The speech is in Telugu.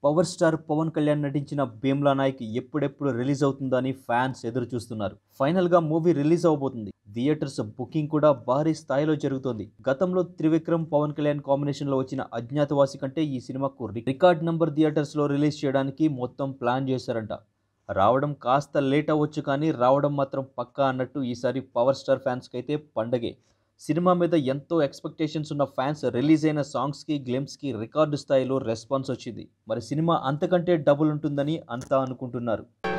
పవర్ స్టార్ పవన్ కళ్యాణ్ నటించిన భీమ్లా నాయక్ ఎప్పుడెప్పుడు రిలీజ్ అవుతుందని ఫ్యాన్స్ ఎదురు చూస్తున్నారు ఫైనల్ గా మూవీ రిలీజ్ అవబోతుంది థియేటర్స్ బుకింగ్ కూడా భారీ స్థాయిలో జరుగుతోంది గతంలో త్రివిక్రమ్ పవన్ కళ్యాణ్ కాంబినేషన్ లో వచ్చిన అజ్ఞాతవాసి కంటే ఈ సినిమాకు రి- రికార్డ్ నంబర్ థియేటర్స్ లో రిలీజ్ చేయడానికి మొత్తం ప్లాన్ చేశారంట రావడం కాస్త లేట్ అవ్వచ్చు కానీ రావడం మాత్రం పక్కా అన్నట్టు ఈసారి పవర్ స్టార్ ఫ్యాన్స్కి అయితే పండగే సినిమా మీద ఎంతో ఎక్స్పెక్టేషన్స్ ఉన్న ఫ్యాన్స్ రిలీజ్ అయిన సాంగ్స్కి గ్లిమ్స్కి రికార్డు స్థాయిలో రెస్పాన్స్ వచ్చింది మరి సినిమా అంతకంటే డబుల్ ఉంటుందని అంతా అనుకుంటున్నారు